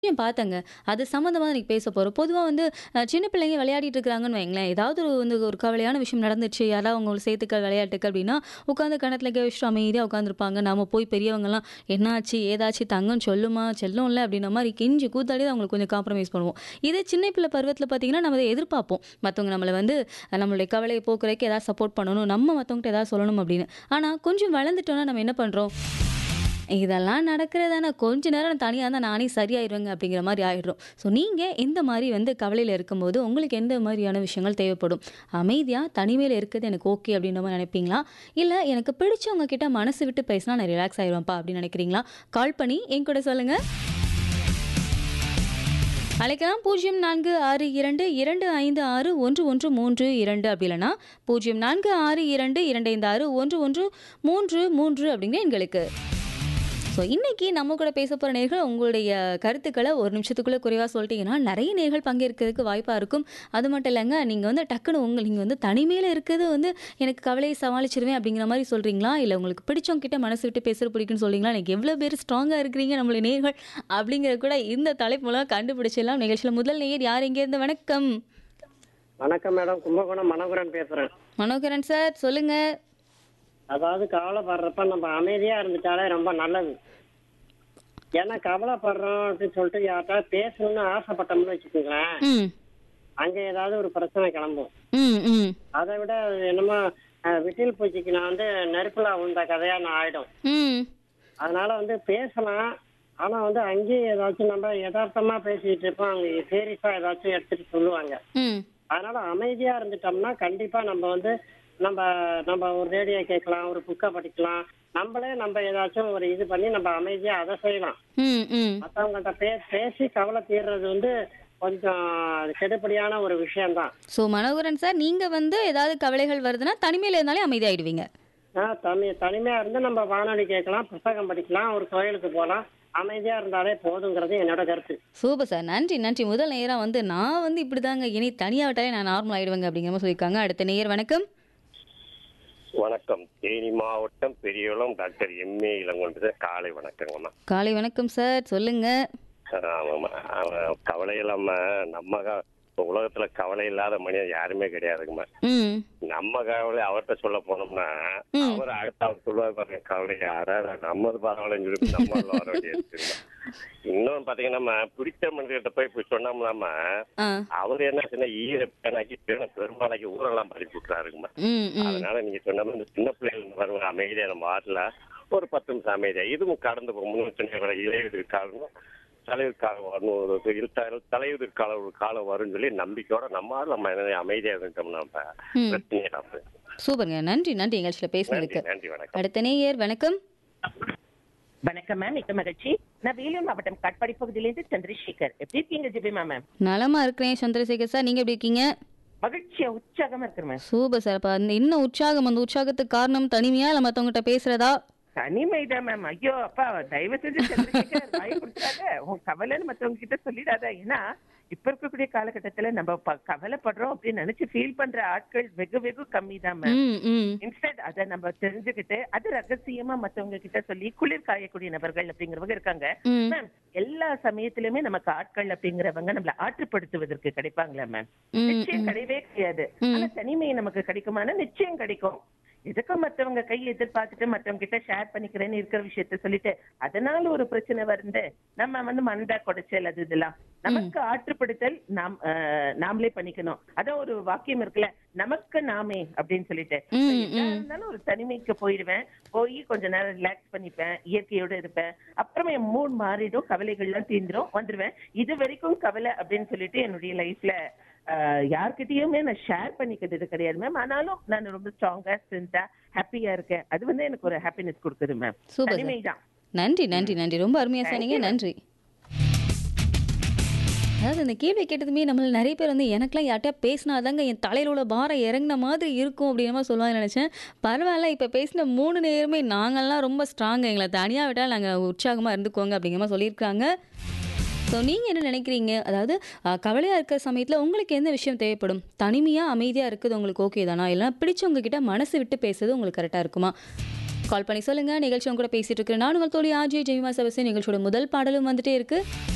விஷயம் பார்த்தேங்க. அது சம்மந்தமா தான் இன்னைக்கு பேச போறோம். பொதுவா வந்து அ சின்ன பிள்ளைங்க விளையாடிட்டு இருக்கிறாங்கன்னு வைங்களேன், ஏதாவது ஒரு வந்து ஒரு கவலையான விஷயம் நடந்துச்சு, யாராவது அவங்க சேர்த்துக்க விளையாட்டுக்கு அப்படின்னா, உட்காந்து கன்னத்துல கை வச்சுட்டு அமைதியா உட்காந்துருப்பாங்க. நாம போய் பெரியவங்கலாம், "என்னாச்சு? ஏதாச்சு? தங்கம் சொல்லுமா? செல்லம்ல" அப்படின்ன மாரி கெஞ்சி கூத்தாடி தான் அவங்களுக்கு கொஞ்சம் காம்ப்ரமைஸ் பண்ணுவோம். இதே சின்ன பிள்ளை பருவத்தில பார்த்தீங்கன்னா, நம்ம அத எதிர்பார்ப்போம். மத்தவங்க நம்மள வந்து நம்மளுடைய கவலைய போக்குறதுக்கு ஏதாவது சப்போர்ட் பண்ணணும், நம்ம மத்தவங்ககிட்ட ஏதாவது சொல்லணும் அப்படின்னு. ஆனா கொஞ்சம் வளர்ந்துட்டோம்னா நம்ம என்ன பண்றோம்? இதெல்லாம் நடக்கிறது தானே, கொஞ்ச நேரம் தனியா இருந்தா நானே சரியாயிருவேங்க அப்படிங்கிற மாரி ஆயிடுறோம். ஸோ நீங்க எந்த மாரி வந்து கவலையில இருக்கும்போது, உங்களுக்கு எந்த மாரியான விஷயங்கள் தேவைப்படும்? அமைதியா தனிமையில இருக்கிறது எனக்கு ஓகே அப்படின்ற மாரி நினைப்பீங்களா? இல்ல எனக்கு பிடிச்சவங்க கிட்ட மனசு விட்டு பேசினா நான் ரிலாக்ஸ் ஆயிருவேன்ப்பா அப்படின்னு நினைக்கிறீங்களா? கால் பண்ணி என் கூட சொல்லுங்க. அழைக்கலாம் 0462256113 அப்படி இல்லன்னா 0462256113 அப்படிங்கிற எண்களுக்கு. ஸோ இன்னைக்கு நம்ம கூட பேச போற நேயர்கள் உங்களுடைய கருத்துக்கள ஒரு நிமிஷத்துக்குள்ள குறைவா சொல்லிட்டீங்கன்னா, நெறைய நேயர்கள் பங்கேற்கிறதுக்கு வாய்ப்பா இருக்கும். அது மட்டும் இல்லங்க, நீங்க வந்து டக்குனு உங்க நீங்க வந்து தனிமையில இருக்கிறது வந்து எனக்கு கவலைய சமாளிச்சுருவேன் அப்படிங்கிற மாரி சொல்றீங்களா? இல்ல உங்களுக்கு பிடிச்சவங்க கிட்ட மனசு விட்டு பேசுறது பிடிக்கும்னு சொல்றீங்களா? இன்னைக்கு எவ்வளோ பேர் ஸ்ட்ராங்கா இருக்கிறீங்க நம்மளுடைய நேயர்கள் அப்படிங்கிறத கூட இந்த தலைப்பு மூலம் கண்டுபிடிச்சிடலாம். நிகழ்ச்சியில முதல் நேயர் யார் எங்கேருந்து? வணக்கம். வணக்கம் மேடம். கும்பகோணம் மனோகரன் பேசுறேன். மனோகரன் சார் சொல்லுங்க. அதாவது கவலைப்படுறப்ப நம்ம அமைதியா இருந்துட்டாலே ரொம்ப நல்லது. ஏன்னா கவலைப்படுறோம் அப்படின்னு சொல்லிட்டு யார்கிட்டயாவது பேசணும்னு ஆசைப்பட்டோம்னு வச்சுக்கோங்களேன், ம். அங்க ஏதாவது ஒரு பிரச்சனை கிளம்பும். ம், ம். அதை விட அது என்னமோ அ விட்டில் பூச்சிக்கு நான் வந்து நெருப்புல விழுந்த கதையா நான் ஆயிடும். ம். அதனால வந்து பேசலாம். ஆனா வந்து அங்கேயே ஏதாச்சும் நம்ம யதார்த்தமா பேசிட்டு இருப்போம். அவங்க சீரியஸா ஏதாச்சும் எடுத்துட்டு சொல்லுவாங்க. ம். அதனால அமைதியா இருந்துட்டோம்னா கண்டிப்பா நம்ம வந்து நம்ம நம்ம ஒரு ரேடியோ கேட்கலாம், ஒரு புக்கை படிக்கலாம். நம்மளே நம்ம ஏதாச்சும் ஒரு இது பண்ணி நம்ம அமைதியா அதை செய்யலாம். ம், ம். மற்றவங்கள்ட்ட பே பேசி கவலை தீர்றது வந்து கொஞ்சம் கெடுபடியான ஒரு விஷயம்தான். ஸோ மனோகரன் சார், நீங்க வந்து ஏதாவது கவலைகள் வருதுன்னா, தனிமையில இருந்தாலே அமைதியாயிடுவீங்க. ஆ தனி தனிமையா இருந்து நம்ம வானொலி கேட்கலாம், புத்தகம் படிக்கலாம், ஒரு கோயிலுக்கு போலாம். அமைதியா இருந்தாலே போதுங்கிறது என்னோட கருத்து. Super sir. நன்றி, நன்றி. முதல் நேயரா வந்து நான் வந்து இப்படிதாங்க, இனி தனியா விட்டாலே நான் நார்மல் ஆயிடுவேங்க அப்படிங்கிற மாரி சொல்லியிருக்காங்க. அடுத்த நேயர் வணக்கம். வணக்கம் தேனி மாவட்டம் பெரியகுளம் டாக்டர் எம்ஏ இளங்கொண்டு காலை வணக்கங்கம்மா காலை வணக்கம் சார். சொல்லுங்க. ஆமாம்மா அவன் கவலை இல்லாம நம்ம க- இப்ப உலகத்துல கவலை இல்லாத மனிதன் யாருமே கிடையாதுங்கம்மா ம். நம்ம கவலை அவர்கிட்ட சொல்ல போனோம்னா ம். அவர் அடுத்த அவர் சொல்லுவார் பாருங்க கவலை யாரா நம்மது பரவாயில்லன்னு சொல்லி நம்ம வர வேண்டியது இன்னொன்னு பாத்தீங்கன்னா நம்ம பிடிச்ச மனிதர்கிட்ட போய் இப்படி சொன்னோம்னாம ஆ. அவர் என்ன சொன்னா ஈர பேனாக்கி பேன பெருமாளாக்கி ஊரெல்லாம் பறிப்பு விட்டுறாருங்கம்மா ம், ம். அதனால நீங்க சொன்ன மாதிரி இந்த சின்ன பிள்ளைகள் வருவாங்க அமைதியா நம்ம ஆட்டுல ஒரு பத்து நிமிஷம் அமைதியா இதுவும் கடந்து போகும் முன்னூற்றி இளையுதிர் காலம் தலைவர் காலம் வரணும் ஒரு இரு- த- தலையுதிர் காலம் ஒரு காலம் வரும்னு சொல்லி நம்பிக்கையோட நம்ம ஆள் நம்ம என்ன அமைதியா இருந்துட்டோம்னா நம்ம ம். பிரச்சனையே இல்லாம சூப்பருங்க. நன்றி, நன்றி நிகழ்ச்சியில நன்றி பேசினதுக்கு. நன்றி வணக்கம் அடுத்த நேயர் வணக்கம். வணக்கம் மேம் மிக்க மகிழ்ச்சி நான் வேலூர் மாவட்டம் காட்பாடி பகுதியிலிருந்து சந்திரசேகர் எப்படி இருக்கீங்க ஜிபிமா மேம் நலமா இருக்கிறேன் சந்திரசேகர் சார். நீங்க எப்படி இருக்கீங்க? மகிழ்ச்சியா உற்சாகமா இருக்கிறேன் மேம் சூப்பர் சார். அப்ப அந்த இன்னும் உற்சாகம், அந்த உற்சாகத்துக்கு காரணம் தனிமையா இல்ல மத்தவங்ககிட்ட பேசுறதா? தனிமைதான் மேம் ஐயோ அப்பா தயவு செஞ்சு சந்திரசேகர் வாய் கொடுத்தாத உன் கவலைன்னு மத்தவங்க கிட்ட சொல்லிடாத ஏன்னா இப்ப இருக்கக்கூடிய காலகட்டத்துல நம்ம ப- கவலைப்படுறோம் அப்படின்னு நினைச்சு ஃபீல் பண்ற ஆட்கள் வெகு வெகு கம்மி தான் மேம் ம், ம். இன்ஸ்டன்ட் அதை நம்ம தெரிஞ்சுக்கிட்டு அது ரகசியமா மத்தவங்க கிட்ட சொல்லி குளிர் காயக்கூடிய நபர்கள் அப்படிங்கிறவங்க இருக்காங்க ம். மேம் எல்லா சமயத்திலுமே நமக்கு ஆட்கள் அப்படிங்கிறவங்க நம்மள ஆற்றுப்படுத்துவதற்கு கிடைப்பாங்களா மேம் ம், நிச்சயம் ம். கிடையவே கிடையாது ம். ஆனா தனிமை நமக்கு கிடைக்குமானா நிச்சயம் கிடைக்கும் எதுக்கு மத்தவங்க கை எதிர்பார்த்துட்டு மத்தவங்க கிட்ட ஷேர் பண்ணிக்கிறேன்னு இருக்கிற விஷயத்த சொல்லிட்டு அதனால ஒரு பிரச்சனை வந்து நம்ம வந்து மண்டா குடைச்சல் அது இதெல்லாம் நமக்கு ஆற்றுப்படுத்தல் நாம் அஹ், நாமளே பண்ணிக்கணும் அதான் ஒரு வாக்கியம் இருக்குல்ல நமக்கு நாமே அப்படின்னு சொல்லிட்டு ம், எதா ம். இருந்தாலும் ஒரு தனிமைக்கு போயிடுவேன் போய் கொஞ்ச நேரம் ரிலாக்ஸ் பண்ணிப்பேன் இயற்கையோட இருப்பேன் அப்புறம் என் மூட் மாறிடும் கவலைகள்லாம் தீந்துரும் வந்துருவேன் இது வரைக்கும் கவலை அப்படின்னு சொல்லிட்டு என்னுடைய லைஃப்ல யார்கிட்டயுமே நான் ஷேர் பண்ணிக்கிறது கிடையாது மேம் ஆனாலும் நான் ரொம்ப ஸ்ட்ராங்கா ஸ்ட்ரென்த்தா ஹாப்பியா இருக்கேன் அது வந்து எனக்கு ஒரு ஹாப்பினஸ் கொடுக்குது மேம் சூப்பர் சார். தனிமை தான் நன்றி, நன்றி, நன்றி. ரொம்ப அருமையா Thank சொன்னீங்க. you, ma'am. நன்றி. அதாவது இந்த கேள்வி கேட்டதுமே நம்மள நிறைய பேர் வந்து எனக்கெல்லாம் யார்கிட்டயா பேசினாதாங்க என் தலையில உள்ள பாரம் இறங்கின மாதிரி இருக்கும் அப்படிங்கிற மாதிரி சொல்லுவாங்கன்னு நினைச்சேன். பரவாயில்ல இப்ப பேசின 3 நேயருமே நாங்கலாம் ரொம்ப ஸ்ட்ராங் எங்கள தனியா விட்டாலும் நாங்க உற்சாகமா இருந்துக்குவோங்க அப்படிங்கிற மாதிரி சொல்லியிருக்காங்க. ஸோ நீங்க என்ன நினைக்கிறீங்க? அதாவது அ கவலையா இருக்கிற சமயத்துல உங்களுக்கு எந்த விஷயம் தேவைப்படும்? தனிமையா, அமைதியா இருக்கிறது உங்களுக்கு ஓகே தானா? இல்லைனா பிடிச்சவங்க கிட்ட மனசு விட்டு பேசுறது உங்களுக்கு கரெக்ட்டா இருக்குமா? கால் பண்ணி சொல்லுங்க. நிகழ்ச்சி உங்க கூட பேசிட்டு இருக்கிறேன். நான் உங்கள் தோழி ஆர்ஜே ஜெயமா சபஸ்டின். நிகழ்ச்சியோட முதல் பாடலும் வந்துட்டே இருக்கு.